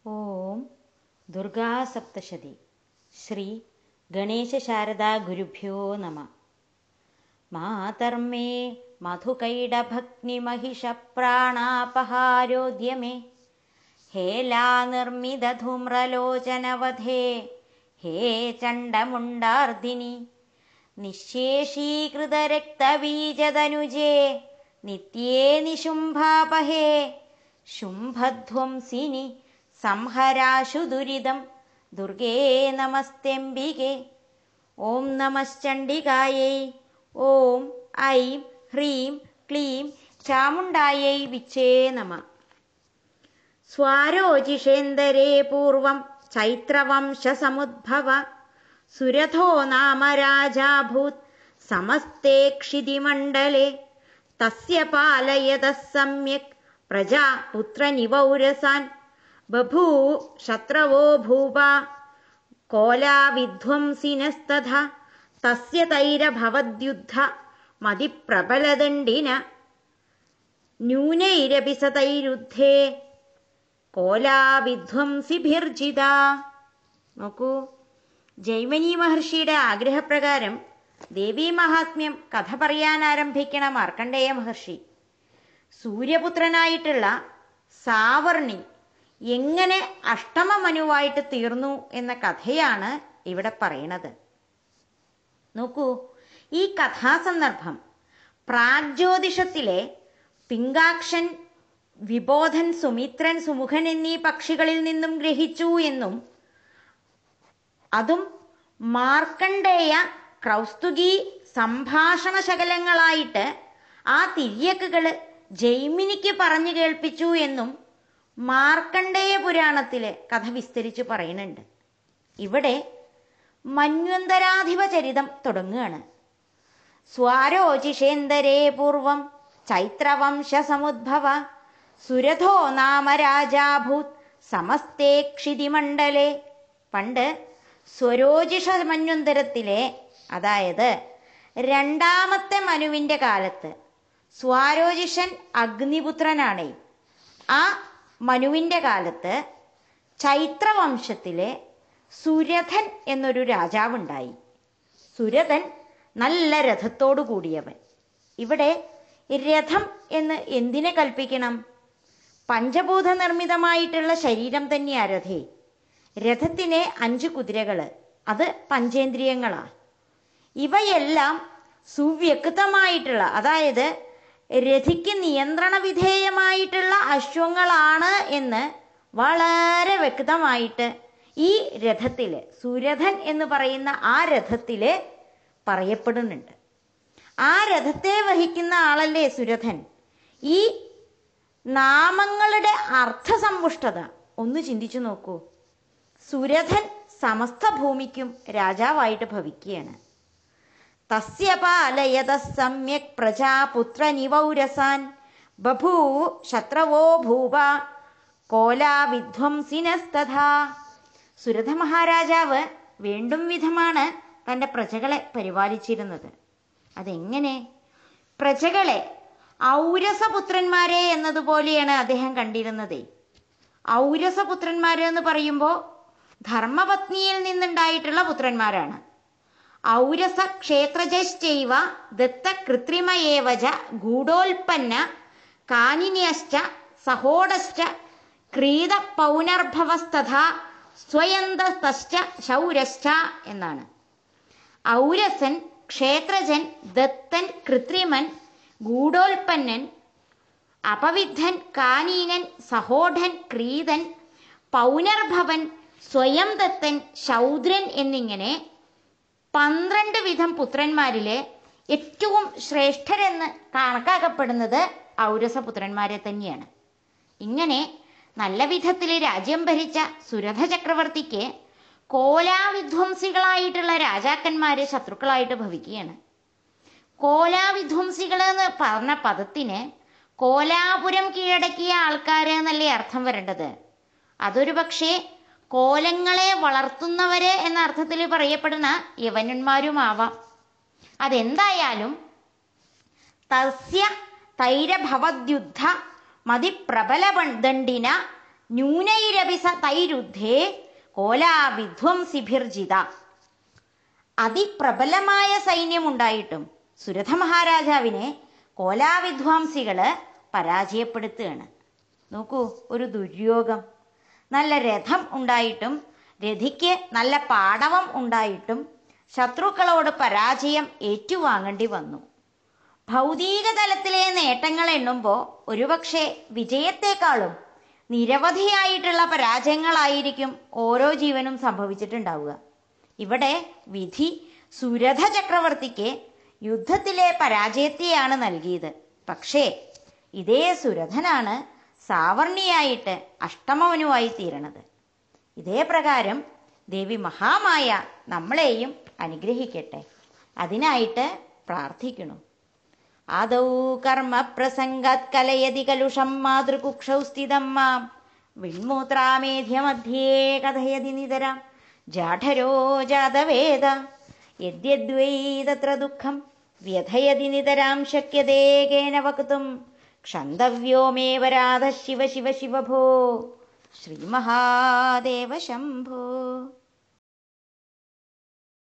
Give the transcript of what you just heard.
ഓം ദുർഗാസപ്തശതി ശ്രീ ഗണേശശാരദാ ഗുരുഭ്യോ നമ മാതർമേ മധുകൈടഭഗ്നിമഹിഷപ്രാണാപഹാരോദ്യമേ ഹേലാനിർമ്മിതധൂമ്രലോചനവധേ ഹേ ചണ്ഡമുണ്ടാർദിനി നിശേഷീകൃതരക്തബീജതനുജേ നിത്യേ നിശുംഭാപഹേ ശുംഭധ്വംസിനി സംഹരാശു ദുരിതം ദുർഗേ നമസ്തെംബികെ ഓം നമശ്ചണ്ഡികായൈ ഓം ഐം ഹ്രീം ക്ലീം ചാമുണ്ടായൈ വിച്ചേ നമ സ്വാരോജിഷേന്ദരേ പൂർവം ചൈത്രവംശസമുദ്ഭവ സുരഥോ നാമ രാജാഭൂത് സമസ്തേ ക്ഷിതിമണ്ഡലേ തസ്യ പാലയതഃ സമ്യക് പ്രജാ പുത്രനിവൗരസാൻ ബഭൂ ശത്രവോ ഭൂപ കോലാവിധ്വംസിനസ്തഥ തസ്യ തൈരഭവദ്യുദ്ധ മതിപ്രബലദണ്ഡിന ന്യൂനൈരപി സ തൈരുദ്ധേ കോലാവിധ്വംസിഭിർജിത നോക്കൂ ജൈമിനി മഹർഷിയുടെ ആഗ്രഹപ്രകാരം ദേവീ മഹാത്മ്യം കഥ പറയാൻ ആരംഭിക്കണ മാർക്കണ്ഡേയ മഹർഷി സൂര്യപുത്രനായിട്ടുള്ള സാവർണി എങ്ങനെ അഷ്ടമമനുവായിട്ട് തീർന്നു എന്ന കഥയാണ് ഇവിടെ പറയണത് നോക്കൂ ഈ കഥാസന്ദർഭം പ്രാഗ്ജ്യോതിഷത്തിലെ പിങ്കാക്ഷൻ വിബോധൻ സുമിത്രൻ സുമുഖൻ എന്നീ പക്ഷികളിൽ നിന്നും ഗ്രഹിച്ചു എന്നും അതും മാർക്കണ്ഡേയ ക്രൗസ്തുകി സംഭാഷണ ശകലങ്ങളായിട്ട് ആ തിര്യക്കുകള് ജൈമിനിക്ക് പറഞ്ഞു കേൾപ്പിച്ചു എന്നും മാർക്കണ്ഡേയ പുരാണത്തിലെ കഥ വിസ്തരിച്ചു പറയുന്നുണ്ട് ഇവിടെ മന്വന്തരാധിപ ചരിതം തുടങ്ങുകയാണ് സ്വാരോചിഷേന്ദരേ പൂർവം ചൈത്രവംശസമുദ്ഭവ സുരഥോ നാമ രാജാഭൂത് സമസ്തേ ക്ഷിതിമണ്ഡലേ പണ്ട് സ്വരോജിഷ മന്വന്തരത്തിലെ അതായത് രണ്ടാമത്തെ മനുവിന്റെ കാലത്ത് സ്വാരോജിഷൻ അഗ്നിപുത്രനാണ് ആ മനുവിന്റെ കാലത്ത് ചൈത്രവംശത്തിലെ സുരഥൻ എന്നൊരു രാജാവുണ്ടായി സുരഥൻ നല്ല രഥത്തോടു കൂടിയവൻ ഇവിടെ രഥം എന്ന് എന്തിനെ കൽപ്പിക്കണം പഞ്ചഭൂത നിർമ്മിതമായിട്ടുള്ള ശരീരം തന്നെയാ രഥേ രഥത്തിന് അഞ്ച് കുതിരകള് അത് പഞ്ചേന്ദ്രിയങ്ങളാ ഇവയെല്ലാം സുവ്യക്തമായിട്ടുള്ള അതായത് രഥിക്ക് നിയന്ത്രണ വിധേയമായിട്ടുള്ള അശ്വങ്ങളാണ് എന്ന് വളരെ വ്യക്തമായിട്ട് ഈ രഥത്തില് സുരഥൻ എന്ന് പറയുന്ന ആ രഥത്തില് പറയപ്പെടുന്നുണ്ട് ആ രഥത്തെ വഹിക്കുന്ന ആളല്ലേ സുരഥൻ ഈ നാമങ്ങളുടെ അർത്ഥസമ്പുഷ്ടത ഒന്ന് ചിന്തിച്ചു നോക്കൂ സുരഥൻ സമസ്ത ഭൂമിക്കും രാജാവായിട്ട് ഭവിക്കുകയാണ് തസ്യ പാലയത സമ്യക് പ്രജാപുത്രനിവൗരസാൻ ബഭൂ ശത്രവോ ഭൂപ കോലാവിധ്വംസിനസ്തഥാ സുരഥ മഹാരാജാവ് വീണ്ടും വിധമാണ് തൻ്റെ പ്രജകളെ പരിപാലിച്ചിരുന്നത് അതെങ്ങനെ പ്രജകളെ ഔരസപുത്രന്മാരെ എന്നതുപോലെയാണ് അദ്ദേഹം കണ്ടിരുന്നത് ഔരസപുത്രന്മാര് എന്ന് പറയുമ്പോൾ ധർമ്മപത്നിയിൽ നിന്നുണ്ടായിട്ടുള്ള പുത്രന്മാരാണ് ഔരസ ക്ഷേത്രജൈവ ദത്ത കൃത്രിമയേവച ഗൂഢോൽപ്പന്ന കാനിന്യശ്ച സഹോടശ്ച ക്രീത പൗനർഭവസ്തഥ സ്വയന്തസ്ത ശൗരശ്ച എന്നാണ് ഔരസൻ ക്ഷേത്രജൻ ദത്തൻ കൃത്രിമൻ ഗൂഢോൽപ്പന്നൻ അപവിദ്ധൻ കാനീനൻ സഹോഢൻ ക്രീതൻ പൗനർഭവൻ സ്വയം ദത്തൻ ശൗദ്രൻ എന്നിങ്ങനെ പന്ത്രണ്ട് വിധം പുത്രന്മാരിലെ ഏറ്റവും ശ്രേഷ്ഠരെന്ന് കണക്കാക്കപ്പെടുന്നത് ഔരസപുത്രന്മാരെ തന്നെയാണ് ഇങ്ങനെ നല്ല വിധത്തിൽ രാജ്യം ഭരിച്ച സുരഥ ചക്രവർത്തിക്ക് കോലാവിധ്വംസികളായിട്ടുള്ള രാജാക്കന്മാര് ശത്രുക്കളായിട്ട് ഭവിക്കുകയാണ് കോലാവിധ്വംസികൾ എന്ന് പറഞ്ഞ പദത്തിന് കോലാപുരം കീഴടക്കിയ ആൾക്കാര് എന്നല്ലേ അർത്ഥം വരേണ്ടത് അതൊരു പക്ഷേ കോലങ്ങളെ വളർത്തുന്നവര് എന്ന അർത്ഥത്തിൽ പറയപ്പെടുന്ന യവനന്മാരുമാവാം അതെന്തായാലും തസ്യ തൈരഭവദ്യുദ്ധ മതിപ്രബലദണ്ഡിന ന്യൂനൈരപി സ തൈരുദ്ധേ കോലാ വിധ്വംസിഭിർജിത അതിപ്രബലമായ സൈന്യമുണ്ടായിട്ടും സുരഥ മഹാരാജാവിനെ കോലാവിധ്വാംസികള് പരാജയപ്പെടുത്തുകയാണ് നോക്കൂ ഒരു ദുര്യോഗം നല്ല രഥം ഉണ്ടായിട്ടും രഥിക്ക് നല്ല പാടവം ഉണ്ടായിട്ടും ശത്രുക്കളോട് പരാജയം ഏറ്റുവാങ്ങേണ്ടി വന്നു ഭൗതിക തലത്തിലെ നേട്ടങ്ങൾ എണ്ണുമ്പോൾ ഒരുപക്ഷെ വിജയത്തെക്കാളും നിരവധിയായിട്ടുള്ള പരാജയങ്ങളായിരിക്കും ഓരോ ജീവനും സംഭവിച്ചിട്ടുണ്ടാവുക ഇവിടെ വിധി സുരഥ ചക്രവർത്തിക്ക് യുദ്ധത്തിലെ പരാജയത്തെയാണ് നൽകിയത് പക്ഷേ ഇതേ സുരഥനാണ് സാവർണിയായിട്ട് അഷ്ടമവനുമായി തീരണത് ഇതേ പ്രകാരം ദേവി മഹാമായ നമ്മളെയും അനുഗ്രഹിക്കട്ടെ അതിനായിട്ട് പ്രാർത്ഥിക്കണം ആദൗ കർമ്മ പ്രസംഗാത് കലയതി കലുഷം മാതൃകുക്ഷൗ സ്ഥിതം മാം വിൺമൂത്രാമേധ്യമധ്യേ കഥയതി നിതരാം ജാഠരോ ജാതവേദ യദ്യദ്വൈ തത്ര ദുഃഖം വ്യഥയതി നിതരാം ശക്യതേ കേന വക്തും ക്ഷന്തവ്യോ മേ വരാധ ശിവ ശിവ ശിവ ഭോ ശ്രീമഹാദേവ ശംഭോ